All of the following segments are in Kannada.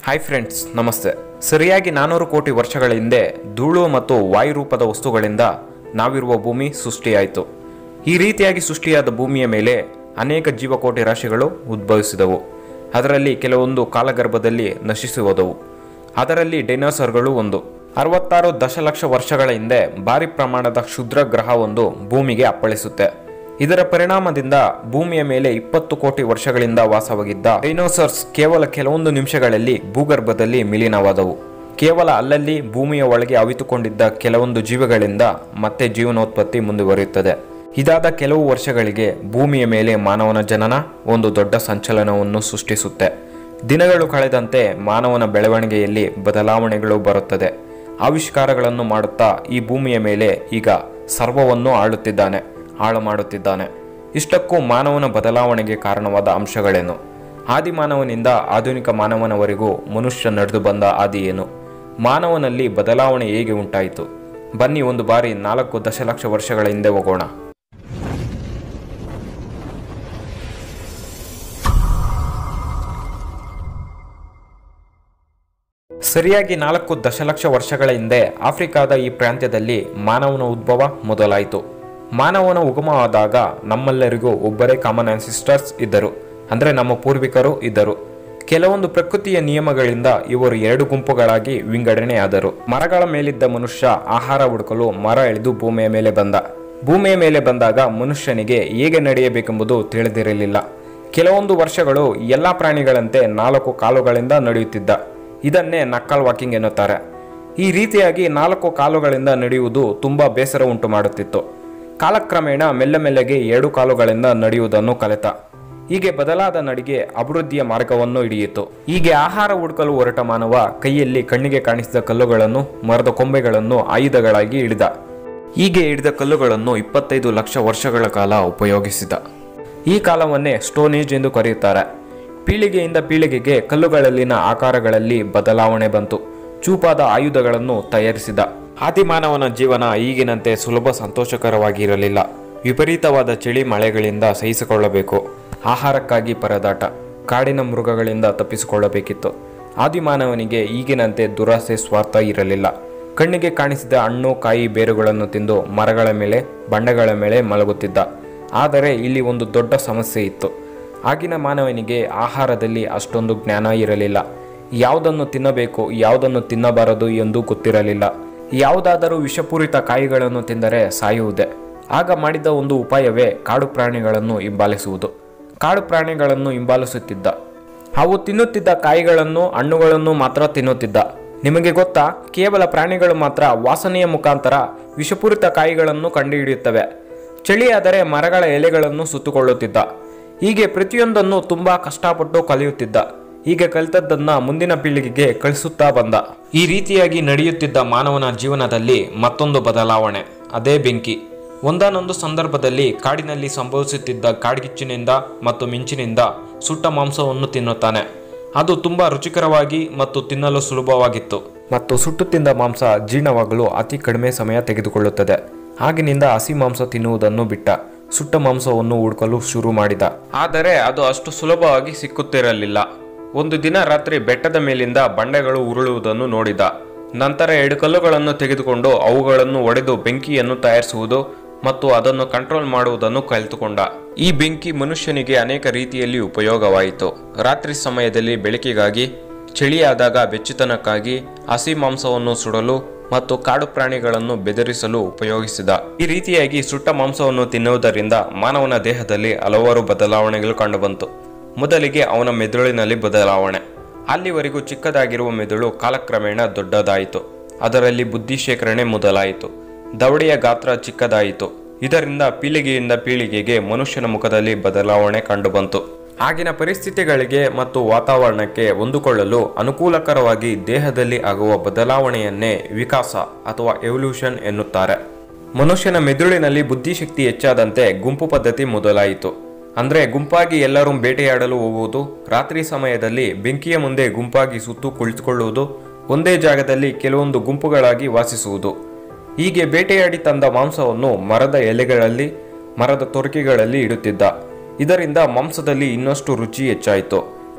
ಹಾಯ್ ಫ್ರೆಂಡ್ಸ್ ನಮಸ್ತೆ ಸರಿಯಾಗಿ ನಾನೂರು ಕೋಟಿ ವರ್ಷಗಳ ಹಿಂದೆ ಧೂಳು ಮತ್ತು ವಾಯುರೂಪದ ವಸ್ತುಗಳಿಂದ ನಾವಿರುವ ಭೂಮಿ ಸೃಷ್ಟಿಯಾಯಿತು ಈ ರೀತಿಯಾಗಿ ಸೃಷ್ಟಿಯಾದ ಭೂಮಿಯ ಮೇಲೆ ಅನೇಕ ಜೀವಕೋಟಿ ರಾಶಿಗಳು ಉದ್ಭವಿಸಿದವು ಅದರಲ್ಲಿ ಕೆಲವೊಂದು ಕಾಲಗರ್ಭದಲ್ಲಿ ನಶಿಸಿ ಹೋದವು ಅದರಲ್ಲಿ ಡೈನೋಸರ್ಗಳು ಒಂದು ಅರವತ್ತಾರು ದಶಲಕ್ಷ ವರ್ಷಗಳ ಹಿಂದೆ ಭಾರಿ ಪ್ರಮಾಣದ ಕ್ಷುದ್ರ ಗ್ರಹವೊಂದು ಭೂಮಿಗೆ ಅಪ್ಪಳಿಸುತ್ತೆ ಇದರ ಪರಿಣಾಮದಿಂದ ಭೂಮಿಯ ಮೇಲೆ ಇಪ್ಪತ್ತು ಕೋಟಿ ವರ್ಷಗಳಿಂದ ವಾಸವಾಗಿದ್ದ ಡೈನೋಸರ್ಸ್ ಕೇವಲ ಕೆಲವೊಂದು ನಿಮಿಷಗಳಲ್ಲಿ ಭೂಗರ್ಭದಲ್ಲಿ ವಿಲೀನವಾದವು ಕೇವಲ ಅಲ್ಲಲ್ಲಿ ಭೂಮಿಯ ಒಳಗೆ ಅವಿತುಕೊಂಡಿದ್ದ ಕೆಲವೊಂದು ಜೀವಿಗಳಿಂದ ಮತ್ತೆ ಜೀವನೋತ್ಪತ್ತಿ ಮುಂದುವರಿಯುತ್ತದೆ ಇದಾದ ಕೆಲವು ವರ್ಷಗಳಿಗೆ ಭೂಮಿಯ ಮೇಲೆ ಮಾನವನ ಜನನ ಒಂದು ದೊಡ್ಡ ಸಂಚಲನವನ್ನು ಸೃಷ್ಟಿಸುತ್ತೆ ದಿನಗಳು ಕಳೆದಂತೆ ಮಾನವನ ಬೆಳವಣಿಗೆಯಲ್ಲಿ ಬದಲಾವಣೆಗಳು ಬರುತ್ತದೆ ಆವಿಷ್ಕಾರಗಳನ್ನು ಮಾಡುತ್ತಾ ಈ ಭೂಮಿಯ ಮೇಲೆ ಈಗ ಸರ್ವವನ್ನು ಆಳುತ್ತಿದ್ದಾನೆ ಹಾಳು ಮಾಡುತ್ತಿದ್ದಾನೆ ಇಷ್ಟಕ್ಕೂ ಮಾನವನ ಬದಲಾವಣೆಗೆ ಕಾರಣವಾದ ಅಂಶಗಳೇನು ಆದಿಮಾನವನಿಂದ ಆಧುನಿಕ ಮಾನವನವರೆಗೂ ಮನುಷ್ಯ ನಡೆದು ಬಂದ ಆದಿ ಏನು ಮಾನವನಲ್ಲಿ ಬದಲಾವಣೆ ಹೇಗೆ ಉಂಟಾಯಿತು ಬನ್ನಿ ಒಂದು ಬಾರಿ ನಾಲ್ಕು ದಶಲಕ್ಷ ವರ್ಷಗಳ ಹಿಂದೆ ಹೋಗೋಣ ಸರಿಯಾಗಿ ನಾಲ್ಕು ದಶಲಕ್ಷ ವರ್ಷಗಳ ಹಿಂದೆ ಆಫ್ರಿಕಾದ ಈ ಪ್ರಾಂತ್ಯದಲ್ಲಿ ಮಾನವನ ಉದ್ಭವ ಮೊದಲಾಯಿತು ಮಾನವನ ಉಗಮವಾದಾಗ ನಮ್ಮೆಲ್ಲರಿಗೂ ಒಬ್ಬರೇ ಕಾಮನ್ ಆನ್ಸಿಸ್ಟರ್ಸ್ ಇದ್ದರು ಅಂದರೆ ನಮ್ಮ ಪೂರ್ವಿಕರು ಇದ್ದರು ಕೆಲವೊಂದು ಪ್ರಕೃತಿಯ ನಿಯಮಗಳಿಂದ ಇವರು ಎರಡು ಗುಂಪುಗಳಾಗಿ ವಿಂಗಡಣೆಯಾದರು ಮರಗಳ ಮೇಲಿದ್ದ ಮನುಷ್ಯ ಆಹಾರ ಹುಡುಕಲು ಮರ ಎಳೆದು ಭೂಮಿಯ ಮೇಲೆ ಬಂದ ಭೂಮಿಯ ಮೇಲೆ ಬಂದಾಗ ಮನುಷ್ಯನಿಗೆ ಹೇಗೆ ನಡೆಯಬೇಕೆಂಬುದು ತಿಳಿದಿರಲಿಲ್ಲ ಕೆಲವೊಂದು ವರ್ಷಗಳು ಎಲ್ಲ ಪ್ರಾಣಿಗಳಂತೆ ನಾಲ್ಕು ಕಾಲುಗಳಿಂದ ನಡೆಯುತ್ತಿದ್ದ ಇದನ್ನೇ ನಕ್ಕಲ್ ವಾಕಿಂಗ್ ಎನ್ನುತ್ತಾರೆ ಈ ರೀತಿಯಾಗಿ ನಾಲ್ಕು ಕಾಲುಗಳಿಂದ ನಡೆಯುವುದು ತುಂಬಾ ಬೇಸರ ಉಂಟು ಮಾಡುತ್ತಿತ್ತು ಕಾಲಕ್ರಮೇಣ ಮೆಲ್ಲ ಮೆಲ್ಲಗೆ ಎರಡು ಕಾಲುಗಳಿಂದ ನಡೆಯುವುದನ್ನು ಕಲಿತ ಹೀಗೆ ಬದಲಾದ ನಡಿಗೆ ಅಭಿವೃದ್ಧಿಯ ಮಾರ್ಗವನ್ನು ಹಿಡಿಯಿತು ಹೀಗೆ ಆಹಾರ ಹುಡುಕಲು ಹೊರಟ ಮಾನವ ಕೈಯಲ್ಲಿ ಕಣ್ಣಿಗೆ ಕಾಣಿಸಿದ ಕಲ್ಲುಗಳನ್ನು ಮರದ ಕೊಂಬೆಗಳನ್ನು ಆಯುಧಗಳಾಗಿ ಹಿಡಿದ ಹೀಗೆ ಹಿಡಿದ ಕಲ್ಲುಗಳನ್ನು ಇಪ್ಪತ್ತೈದು ಲಕ್ಷ ವರ್ಷಗಳ ಕಾಲ ಉಪಯೋಗಿಸಿದ ಈ ಕಾಲವನ್ನೇ ಸ್ಟೋನ್ ಏಜ್ ಎಂದು ಕರೆಯುತ್ತಾರೆ ಪೀಳಿಗೆಯಿಂದ ಪೀಳಿಗೆಗೆ ಕಲ್ಲುಗಳಲ್ಲಿನ ಆಕಾರಗಳಲ್ಲಿ ಬದಲಾವಣೆ ಬಂತು ಚೂಪಾದ ಆಯುಧಗಳನ್ನು ತಯಾರಿಸಿದ ಆದಿಮಾನವನ ಜೀವನ ಈಗಿನಂತೆ ಸುಲಭ ಸಂತೋಷಕರವಾಗಿರಲಿಲ್ಲ ವಿಪರೀತವಾದ ಚಳಿ ಮಳೆಗಳಿಂದ ಸಹಿಸಿಕೊಳ್ಳಬೇಕು ಆಹಾರಕ್ಕಾಗಿ ಪರದಾಟ ಕಾಡಿನ ಮೃಗಗಳಿಂದ ತಪ್ಪಿಸಿಕೊಳ್ಳಬೇಕಿತ್ತು ಆದಿಮಾನವನಿಗೆ ಈಗಿನಂತೆ ದುರಾಸೆ ಸ್ವಾರ್ಥ ಇರಲಿಲ್ಲ ಕಣ್ಣಿಗೆ ಕಾಣಿಸಿದ ಹಣ್ಣು ಕಾಯಿ ಬೇರುಗಳನ್ನು ತಿಂದು ಮರಗಳ ಮೇಲೆ ಬಂಡೆಗಳ ಮೇಲೆ ಮಲಗುತ್ತಿದ್ದ ಆದರೆ ಇಲ್ಲಿ ಒಂದು ದೊಡ್ಡ ಸಮಸ್ಯೆ ಇತ್ತು ಆಗಿನ ಮಾನವನಿಗೆ ಆಹಾರದಲ್ಲಿ ಅಷ್ಟೊಂದು ಜ್ಞಾನ ಇರಲಿಲ್ಲ ಯಾವುದನ್ನು ತಿನ್ನಬೇಕು ಯಾವುದನ್ನು ತಿನ್ನಬಾರದು ಎಂದು ಗೊತ್ತಿರಲಿಲ್ಲ ಯಾವುದಾದರೂ ವಿಷಪೂರಿತ ಕಾಯಿಗಳನ್ನು ತಿಂದರೆ ಸಾಯುವುದೇ ಆಗ ಮಾಡಿದ ಒಂದು ಉಪಾಯವೇ ಕಾಡು ಪ್ರಾಣಿಗಳನ್ನು ಹಿಂಬಾಲಿಸುವುದು ಕಾಡು ಪ್ರಾಣಿಗಳನ್ನು ಹಿಂಬಾಲಿಸುತ್ತಿದ್ದ ಅವು ತಿನ್ನುತ್ತಿದ್ದ ಕಾಯಿಗಳನ್ನು ಹಣ್ಣುಗಳನ್ನು ಮಾತ್ರ ತಿನ್ನುತ್ತಿದ್ದ ನಿಮಗೆ ಗೊತ್ತಾ ಕೇವಲ ಪ್ರಾಣಿಗಳು ಮಾತ್ರ ವಾಸನೆಯ ಮುಖಾಂತರ ವಿಷಪೂರಿತ ಕಾಯಿಗಳನ್ನು ಕಂಡುಹಿಡಿಯುತ್ತವೆ ಚಳಿಯಾದರೆ ಮರಗಳ ಎಲೆಗಳನ್ನು ಸುತ್ತುಕೊಳ್ಳುತ್ತಿದ್ದ ಹೀಗೆ ಪ್ರತಿಯೊಂದನ್ನು ತುಂಬಾ ಕಷ್ಟಪಟ್ಟು ಕಲಿಯುತ್ತಿದ್ದ ಹೀಗೆ ಕಲಿತದ್ದನ್ನ ಮುಂದಿನ ಪೀಳಿಗೆಗೆ ಕಳಿಸುತ್ತಾ ಬಂದ ಈ ರೀತಿಯಾಗಿ ನಡೆಯುತ್ತಿದ್ದ ಮಾನವನ ಜೀವನದಲ್ಲಿ ಮತ್ತೊಂದು ಬದಲಾವಣೆ ಅದೇ ಬೆಂಕಿ ಒಂದಾನೊಂದು ಸಂದರ್ಭದಲ್ಲಿ ಕಾಡಿನಲ್ಲಿ ಸಂಭವಿಸುತ್ತಿದ್ದ ಕಾಡ್ಗಿಚ್ಚಿನಿಂದ ಮತ್ತು ಮಿಂಚಿನಿಂದ ಸುಟ್ಟ ಮಾಂಸವನ್ನು ತಿನ್ನುತ್ತಾನೆ ಅದು ತುಂಬಾ ರುಚಿಕರವಾಗಿ ಮತ್ತು ತಿನ್ನಲು ಸುಲಭವಾಗಿತ್ತು ಮತ್ತು ಸುಟ್ಟು ತಿಂದ ಮಾಂಸ ಜೀರ್ಣವಾಗಲು ಅತಿ ಕಡಿಮೆ ಸಮಯ ತೆಗೆದುಕೊಳ್ಳುತ್ತದೆ ಆಗಿನಿಂದ ಹಸಿ ಮಾಂಸ ತಿನ್ನುವುದನ್ನು ಬಿಟ್ಟ ಸುಟ್ಟ ಮಾಂಸವನ್ನು ಹುಡುಕಲು ಶುರು ಮಾಡಿದ ಆದರೆ ಅದು ಅಷ್ಟು ಸುಲಭವಾಗಿ ಸಿಕ್ಕುತ್ತಿರಲಿಲ್ಲ ಒಂದು ದಿನ ರಾತ್ರಿ ಬೆಟ್ಟದ ಮೇಲಿಂದ ಬಂಡೆಗಳು ಉರುಳುವುದನ್ನು ನೋಡಿದ ನಂತರ ಎರಡು ಕಲ್ಲುಗಳನ್ನು ತೆಗೆದುಕೊಂಡು ಅವುಗಳನ್ನು ಒಡೆದು ಬೆಂಕಿಯನ್ನು ತಯಾರಿಸುವುದು ಮತ್ತು ಅದನ್ನು ಕಂಟ್ರೋಲ್ ಮಾಡುವುದನ್ನು ಕಲಿತುಕೊಂಡ ಈ ಬೆಂಕಿ ಮನುಷ್ಯನಿಗೆ ಅನೇಕ ರೀತಿಯಲ್ಲಿ ಉಪಯೋಗವಾಯಿತು ರಾತ್ರಿ ಸಮಯದಲ್ಲಿ ಬೆಳಕಿಗಾಗಿ ಚಳಿಯಾದಾಗ ಬೆಚ್ಚತನಕ್ಕಾಗಿ ಹಸಿ ಮಾಂಸವನ್ನು ಸುಡಲು ಮತ್ತು ಕಾಡು ಪ್ರಾಣಿಗಳನ್ನು ಬೆದರಿಸಲು ಉಪಯೋಗಿಸಿದ ಈ ರೀತಿಯಾಗಿ ಸುಟ್ಟ ಮಾಂಸವನ್ನು ತಿನ್ನುವುದರಿಂದ ಮಾನವನ ದೇಹದಲ್ಲಿ ಹಲವಾರು ಬದಲಾವಣೆಗಳು ಕಂಡುಬಂತು ಮೊದಲಿಗೆ ಅವನ ಮೆದುಳಿನಲ್ಲಿ ಬದಲಾವಣೆ ಅಲ್ಲಿವರೆಗೂ ಚಿಕ್ಕದಾಗಿರುವ ಮೆದುಳು ಕಾಲಕ್ರಮೇಣ ದೊಡ್ಡದಾಯಿತು ಅದರಲ್ಲಿ ಬುದ್ಧಿ ಶೇಖರಣೆ ಮೊದಲಾಯಿತು ದವಡೆಯ ಗಾತ್ರ ಚಿಕ್ಕದಾಯಿತು ಇದರಿಂದ ಪೀಳಿಗೆಯಿಂದ ಪೀಳಿಗೆಗೆ ಮನುಷ್ಯನ ಮುಖದಲ್ಲಿ ಬದಲಾವಣೆ ಕಂಡುಬಂತು ಆಗಿನ ಪರಿಸ್ಥಿತಿಗಳಿಗೆ ಮತ್ತು ವಾತಾವರಣಕ್ಕೆ ಹೊಂದಿಕೊಳ್ಳಲು ಅನುಕೂಲಕರವಾಗಿ ದೇಹದಲ್ಲಿ ಆಗುವ ಬದಲಾವಣೆಯನ್ನೇ ವಿಕಾಸ ಅಥವಾ ಎವಲ್ಯೂಷನ್ ಎನ್ನುತ್ತಾರೆ ಮನುಷ್ಯನ ಮೆದುಳಿನಲ್ಲಿ ಬುದ್ಧಿಶಕ್ತಿ ಹೆಚ್ಚಾದಂತೆ ಗುಂಪು ಪದ್ಧತಿ ಮೊದಲಾಯಿತು ಅಂದರೆ ಗುಂಪಾಗಿ ಎಲ್ಲರೂ ಬೇಟೆಯಾಡಲು ಹೋಗುವುದು ರಾತ್ರಿ ಸಮಯದಲ್ಲಿ ಬೆಂಕಿಯ ಮುಂದೆ ಗುಂಪಾಗಿ ಸುತ್ತು ಕುಳಿತುಕೊಳ್ಳುವುದು ಒಂದೇ ಜಾಗದಲ್ಲಿ ಕೆಲವೊಂದು ಗುಂಪುಗಳಾಗಿ ವಾಸಿಸುವುದು ಹೀಗೆ ಬೇಟೆಯಾಡಿ ತಂದ ಮಾಂಸವನ್ನು ಮರದ ಎಲೆಗಳಲ್ಲಿ ಮರದ ತೊರಕಿಗಳಲ್ಲಿ ಇಡುತ್ತಿದ್ದ ಇದರಿಂದ ಮಾಂಸದಲ್ಲಿ ಇನ್ನಷ್ಟು ರುಚಿ ಹೆಚ್ಚಾಯಿತು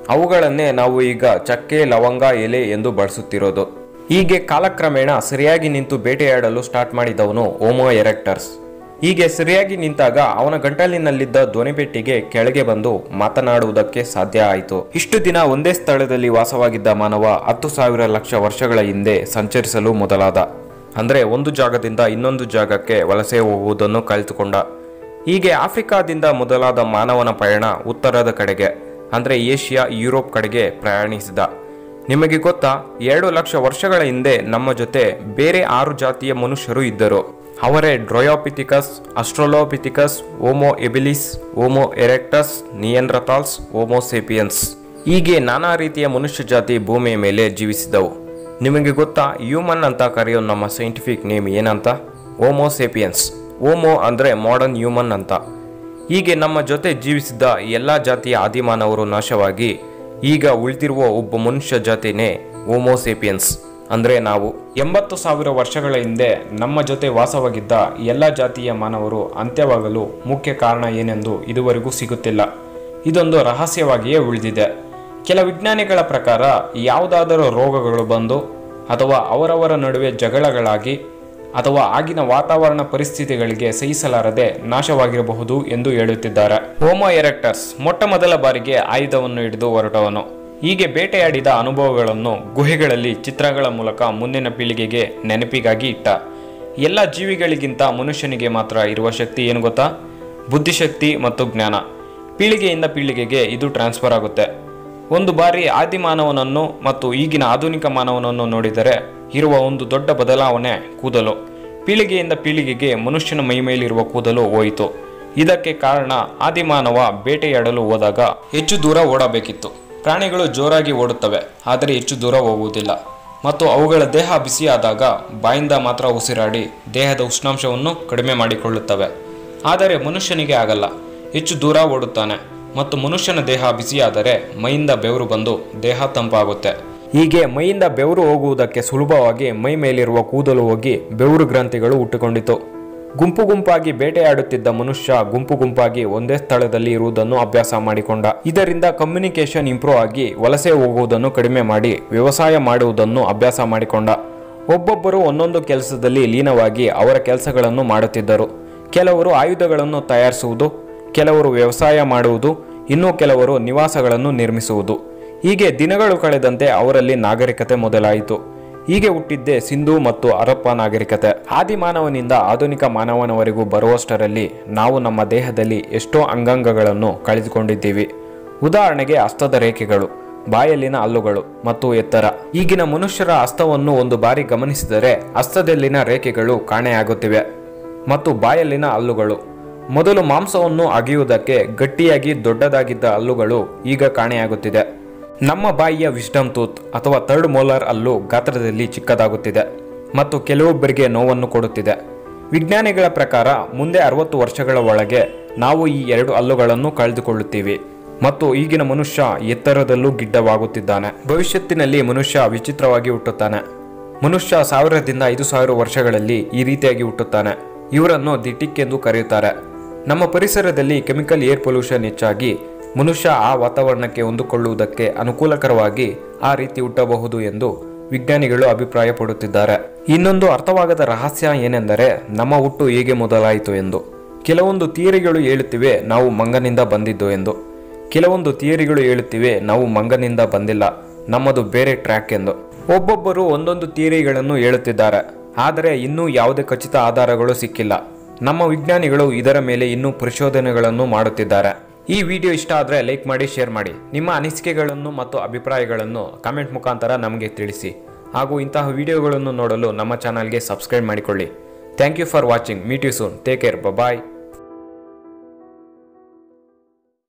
ಅವುಗಳನ್ನೇ ನಾವು ಈಗ ಚಕ್ಕೆ ಲವಂಗ ಎಲೆ ಎಂದು ಬಳಸುತ್ತಿರೋದು ಹೀಗೆ ಕಾಲಕ್ರಮೇಣ ಸರಿಯಾಗಿ ನಿಂತು ಬೇಟೆಯಾಡಲು ಸ್ಟಾರ್ಟ್ ಮಾಡಿದವನು ಓಮೋ ಎರೆಕ್ಟರ್ಸ್ ಹೀಗೆ ಸರಿಯಾಗಿ ನಿಂತಾಗ ಅವನ ಗಂಟಲಿನಲ್ಲಿದ್ದ ಧ್ವನಿಪೆಟ್ಟಿಗೆ ಕೆಳಗೆ ಬಂದು ಮಾತನಾಡುವುದಕ್ಕೆ ಸಾಧ್ಯ ಆಯಿತು ಇಷ್ಟು ದಿನ ಒಂದೇ ಸ್ಥಳದಲ್ಲಿ ವಾಸವಾಗಿದ್ದ ಮಾನವ ಹತ್ತು ಸಾವಿರ ಲಕ್ಷ ವರ್ಷಗಳ ಹಿಂದೆ ಸಂಚರಿಸಲು ಮೊದಲಾದ ಅಂದರೆ ಒಂದು ಜಾಗದಿಂದ ಇನ್ನೊಂದು ಜಾಗಕ್ಕೆ ವಲಸೆ ಹೋಗುವುದನ್ನು ಕಲಿತುಕೊಂಡ ಹೀಗೆ ಆಫ್ರಿಕಾದಿಂದ ಮೊದಲಾದ ಮಾನವನ ಪಯಣ ಉತ್ತರದ ಕಡೆಗೆ ಅಂದರೆ ಏಷ್ಯಾ ಯುರೋಪ್ ಕಡೆಗೆ ಪ್ರಯಾಣಿಸಿದ ನಿಮಗೆ ಗೊತ್ತಾ ಎರಡು ಲಕ್ಷ ವರ್ಷಗಳ ಹಿಂದೆ ನಮ್ಮ ಜೊತೆ ಬೇರೆ ಆರು ಜಾತಿಯ ಮನುಷ್ಯರು ಇದ್ದರು ಅವರೇ ಡ್ರೊಯೋಪಿಥಿಕಸ್ ಅಸ್ಟ್ರೋಲೋಪಿಥಿಕಸ್ ಓಮೋ ಎಬಿಲಿಸ್ ಓಮೋ ಎರೆಕ್ಟಸ್ ನಿಯನ್ರತಾಲ್ಸ್ ಓಮೋ ಸೇಪಿಯನ್ಸ್ ಹೀಗೆ ನಾನಾ ರೀತಿಯ ಮನುಷ್ಯ ಜಾತಿ ಭೂಮಿಯ ಮೇಲೆ ಜೀವಿಸಿದವು ನಿಮಗೆ ಗೊತ್ತಾ ಹ್ಯೂಮನ್ ಅಂತ ಕರೆಯೋ ನಮ್ಮ ಸೈಂಟಿಫಿಕ್ ನೇಮ್ ಏನಂತ ಓಮೋ ಸೇಪಿಯನ್ಸ್ ಓಮೋ ಅಂದರೆ ಮಾಡರ್ನ್ ಹ್ಯೂಮನ್ ಅಂತ ಹೀಗೆ ನಮ್ಮ ಜೊತೆ ಜೀವಿಸಿದ್ದ ಎಲ್ಲ ಜಾತಿಯ ಆದಿಮಾನವರು ನಾಶವಾಗಿ ಈಗ ಉಳಿದಿರುವ ಒಬ್ಬ ಮನುಷ್ಯ ಜಾತಿನೇ ಓಮೋಸೇಪಿಯನ್ಸ್ ಅಂದರೆ ನಾವು ಎಂಬತ್ತು ಸಾವಿರ ವರ್ಷಗಳ ಹಿಂದೆ ನಮ್ಮ ಜೊತೆ ವಾಸವಾಗಿದ್ದ ಎಲ್ಲ ಜಾತಿಯ ಮಾನವರು ಅಂತ್ಯವಾಗಲು ಮುಖ್ಯ ಕಾರಣ ಏನೆಂದು ಇದುವರೆಗೂ ಸಿಗುತ್ತಿಲ್ಲ ಇದೊಂದು ರಹಸ್ಯವಾಗಿಯೇ ಉಳಿದಿದೆ ಕೆಲ ವಿಜ್ಞಾನಿಗಳ ಪ್ರಕಾರ ಯಾವುದಾದರೂ ರೋಗಗಳು ಬಂದು ಅಥವಾ ಅವರವರ ನಡುವೆ ಜಗಳಗಳಾಗಿ ಅಥವಾ ಆಗಿನ ವಾತಾವರಣ ಪರಿಸ್ಥಿತಿಗಳಿಗೆ ಸಹಿಸಲಾರದೆ ನಾಶವಾಗಿರಬಹುದು ಎಂದು ಹೇಳುತ್ತಿದ್ದಾರೆ ಹೋಮೋ ಎರೆಕ್ಟರ್ಸ್ ಮೊಟ್ಟ ಮೊದಲ ಬಾರಿಗೆ ಆಯುಧವನ್ನು ಹಿಡಿದು ಹೊರಟವನು ಹೀಗೆ ಬೇಟೆಯಾಡಿದ ಅನುಭವಗಳನ್ನು ಗುಹೆಗಳಲ್ಲಿ ಚಿತ್ರಗಳ ಮೂಲಕ ಮುಂದಿನ ಪೀಳಿಗೆಗೆ ನೆನಪಿಗಾಗಿ ಇಟ್ಟ ಎಲ್ಲ ಜೀವಿಗಳಿಗಿಂತ ಮನುಷ್ಯನಿಗೆ ಮಾತ್ರ ಇರುವ ಶಕ್ತಿ ಏನು ಗೊತ್ತಾ ಬುದ್ಧಿಶಕ್ತಿ ಮತ್ತು ಜ್ಞಾನ ಪೀಳಿಗೆಯಿಂದ ಪೀಳಿಗೆಗೆ ಇದು ಟ್ರಾನ್ಸ್ಫರ್ ಆಗುತ್ತೆ ಒಂದು ಬಾರಿ ಆದಿ ಮಾನವನನ್ನು ಮತ್ತು ಈಗಿನ ಆಧುನಿಕ ಮಾನವನನ್ನು ನೋಡಿದರೆ ಇರುವ ಒಂದು ದೊಡ್ಡ ಬದಲಾವಣೆ ಕೂದಲು ಪೀಳಿಗೆಯಿಂದ ಪೀಳಿಗೆಗೆ ಮನುಷ್ಯನ ಮೈಮೇಲಿರುವ ಕೂದಲು ಹೋಯಿತು ಇದಕ್ಕೆ ಕಾರಣ ಆದಿಮಾನವ ಬೇಟೆಯಾಡಲು ಹೋದಾಗ ಹೆಚ್ಚು ದೂರ ಓಡಬೇಕಿತ್ತು ಪ್ರಾಣಿಗಳು ಜೋರಾಗಿ ಓಡುತ್ತವೆ ಆದರೆ ಹೆಚ್ಚು ದೂರ ಹೋಗುವುದಿಲ್ಲ ಮತ್ತು ಅವುಗಳ ದೇಹ ಬಿಸಿಯಾದಾಗ ಬಾಯಿಂದ ಮಾತ್ರ ಉಸಿರಾಡಿ ದೇಹದ ಉಷ್ಣಾಂಶವನ್ನು ಕಡಿಮೆ ಮಾಡಿಕೊಳ್ಳುತ್ತವೆ ಆದರೆ ಮನುಷ್ಯನಿಗೆ ಆಗಲ್ಲ ಹೆಚ್ಚು ದೂರ ಓಡುತ್ತಾನೆ ಮತ್ತು ಮನುಷ್ಯನ ದೇಹ ಬಿಸಿಯಾದರೆ ಮೈಯಿಂದ ಬೆವರು ಬಂದು ದೇಹ ತಂಪಾಗುತ್ತೆ ಹೀಗೆ ಮೈಯಿಂದ ಬೆವರು ಹೋಗುವುದಕ್ಕೆ ಸುಲಭವಾಗಿ ಮೈ ಮೇಲಿರುವ ಕೂದಲು ಹೋಗಿ ಬೆವರು ಗ್ರಂಥಿಗಳು ಹುಟ್ಟುಕೊಂಡಿತು ಗುಂಪು ಗುಂಪಾಗಿ ಬೇಟೆಯಾಡುತ್ತಿದ್ದ ಮನುಷ್ಯ ಗುಂಪು ಗುಂಪಾಗಿ ಒಂದೇ ಸ್ಥಳದಲ್ಲಿ ಇರುವುದನ್ನು ಅಭ್ಯಾಸ ಮಾಡಿಕೊಂಡ ಇದರಿಂದ ಕಮ್ಯುನಿಕೇಶನ್ ಇಂಪ್ರೂವ್ ಆಗಿ ವಲಸೆ ಹೋಗುವುದನ್ನು ಕಡಿಮೆ ಮಾಡಿ ವ್ಯವಸಾಯ ಮಾಡುವುದನ್ನು ಅಭ್ಯಾಸ ಮಾಡಿಕೊಂಡ ಒಬ್ಬೊಬ್ಬರು ಒಂದೊಂದು ಕೆಲಸದಲ್ಲಿ ಲೀನವಾಗಿ ಅವರ ಕೆಲಸಗಳನ್ನು ಮಾಡುತ್ತಿದ್ದರು ಕೆಲವರು ಆಯುಧಗಳನ್ನು ತಯಾರಿಸುವುದು ಕೆಲವರು ವ್ಯವಸಾಯ ಮಾಡುವುದು ಇನ್ನೂ ಕೆಲವರು ನಿವಾಸಗಳನ್ನು ನಿರ್ಮಿಸುವುದು ಹೀಗೆ ದಿನಗಳು ಕಳೆದಂತೆ ಅವರಲ್ಲಿ ನಾಗರಿಕತೆ ಮೊದಲಾಯಿತು ಹೀಗೆ ಹುಟ್ಟಿದ್ದೇ ಸಿಂಧು ಮತ್ತು ಹರಪ್ಪ ನಾಗರಿಕತೆ ಆದಿ ಮಾನವನಿಂದ ಆಧುನಿಕ ಮಾನವನವರೆಗೂ ಬರುವಷ್ಟರಲ್ಲಿ ನಾವು ನಮ್ಮ ದೇಹದಲ್ಲಿ ಎಷ್ಟೋ ಅಂಗಾಂಗಗಳನ್ನು ಕಳೆದುಕೊಂಡಿದ್ದೀವಿ ಉದಾಹರಣೆಗೆ ಹಸ್ತದ ರೇಖೆಗಳು ಬಾಯಲ್ಲಿನ ಹಲ್ಲುಗಳು ಮತ್ತು ಎತ್ತರ ಈಗಿನ ಮನುಷ್ಯರ ಹಸ್ತವನ್ನು ಒಂದು ಬಾರಿ ಗಮನಿಸಿದರೆ ಹಸ್ತದಲ್ಲಿನ ರೇಖೆಗಳು ಕಾಣೆಯಾಗುತ್ತಿವೆ ಮತ್ತು ಬಾಯಲ್ಲಿನ ಹಲ್ಲುಗಳು ಮೊದಲು ಮಾಂಸವನ್ನು ಅಗೆಯುವುದಕ್ಕೆ ಗಟ್ಟಿಯಾಗಿ ದೊಡ್ಡದಾಗಿದ್ದ ಹಲ್ಲುಗಳು ಈಗ ಕಾಣೆಯಾಗುತ್ತಿದೆ ನಮ್ಮ ಬಾಯಿಯ ವಿಸ್ಡಮ್ ಟೂತ್ ಅಥವಾ ಥರ್ಡ್ ಮೋಲಾರ್ ಹಲ್ಲು ಗಾತ್ರದಲ್ಲಿ ಚಿಕ್ಕದಾಗುತ್ತಿದೆ ಮತ್ತು ಕೆಲವೊಬ್ಬರಿಗೆ ನೋವನ್ನು ಕೊಡುತ್ತಿದೆ ವಿಜ್ಞಾನಿಗಳ ಪ್ರಕಾರ ಮುಂದೆ ಅರವತ್ತು ವರ್ಷಗಳ ಒಳಗೆ ನಾವು ಈ ಎರಡು ಹಲ್ಲುಗಳನ್ನು ಕಳೆದುಕೊಳ್ಳುತ್ತೀವಿ ಮತ್ತು ಈಗಿನ ಮನುಷ್ಯ ಎತ್ತರದಲ್ಲೂ ಗಿಡ್ಡವಾಗುತ್ತಿದ್ದಾನೆ ಭವಿಷ್ಯತ್ತಿನಲ್ಲಿ ಮನುಷ್ಯ ವಿಚಿತ್ರವಾಗಿ ಹುಟ್ಟುತ್ತಾನೆ ಮನುಷ್ಯ ಸಾವಿರದಿಂದ ಐದು ಸಾವಿರ ವರ್ಷಗಳಲ್ಲಿ ಈ ರೀತಿಯಾಗಿ ಹುಟ್ಟುತ್ತಾನೆ ಇವರನ್ನು ದಿ ಟಿಕ್ ಎಂದು ಕರೆಯುತ್ತಾರೆ ನಮ್ಮ ಪರಿಸರದಲ್ಲಿ ಕೆಮಿಕಲ್ ಏರ್ ಪೊಲ್ಯೂಷನ್ ಹೆಚ್ಚಾಗಿ ಮನುಷ್ಯ ಆ ವಾತಾವರಣಕ್ಕೆ ಹೊಂದಿಕೊಳ್ಳುವುದಕ್ಕೆ ಅನುಕೂಲಕರವಾಗಿ ಆ ರೀತಿ ಹುಟ್ಟಬಹುದು ಎಂದು ವಿಜ್ಞಾನಿಗಳು ಅಭಿಪ್ರಾಯಪಡುತ್ತಿದ್ದಾರೆ ಇನ್ನೊಂದು ಅರ್ಥವಾಗದ ರಹಸ್ಯ ಏನೆಂದರೆ ನಮ್ಮ ಹುಟ್ಟು ಹೇಗೆ ಮೊದಲಾಯಿತು ಎಂದು ಕೆಲವೊಂದು ಥಿಯರಿಗಳು ಹೇಳುತ್ತಿವೆ ನಾವು ಮಂಗನಿಂದ ಬಂದಿದ್ದು ಎಂದು ಕೆಲವೊಂದು ಥಿಯರಿಗಳು ಹೇಳುತ್ತಿವೆ ನಾವು ಮಂಗನಿಂದ ಬಂದಿಲ್ಲ ನಮ್ಮದು ಬೇರೆ ಟ್ರ್ಯಾಕ್ ಎಂದು ಒಬ್ಬೊಬ್ಬರು ಒಂದೊಂದು ಥಿಯರಿಗಳನ್ನು ಹೇಳುತ್ತಿದ್ದಾರೆ ಆದರೆ ಇನ್ನೂ ಯಾವುದೇ ಖಚಿತ ಆಧಾರಗಳು ಸಿಕ್ಕಿಲ್ಲ ನಮ್ಮ ವಿಜ್ಞಾನಿಗಳು ಇದರ ಮೇಲೆ ಇನ್ನೂ ಪರಿಶೋಧನೆಗಳನ್ನು ಮಾಡುತ್ತಿದ್ದಾರೆ ಈ ವಿಡಿಯೋ ಇಷ್ಟ ಆದರೆ ಲೈಕ್ ಮಾಡಿ ಶೇರ್ ಮಾಡಿ ನಿಮ್ಮ ಅನಿಸಿಕೆಗಳನ್ನು ಮತ್ತು ಅಭಿಪ್ರಾಯಗಳನ್ನು ಕಾಮೆಂಟ್ ಮುಖಾಂತರ ನಮಗೆ ತಿಳಿಸಿ ಹಾಗೂ ಇಂತಹ ವಿಡಿಯೋಗಳನ್ನು ನೋಡಲು ನಮ್ಮ ಚಾನಲ್ಗೆ ಸಬ್ಸ್ಕ್ರೈಬ್ ಮಾಡಿಕೊಳ್ಳಿ thank you for watching meet you soon take care bye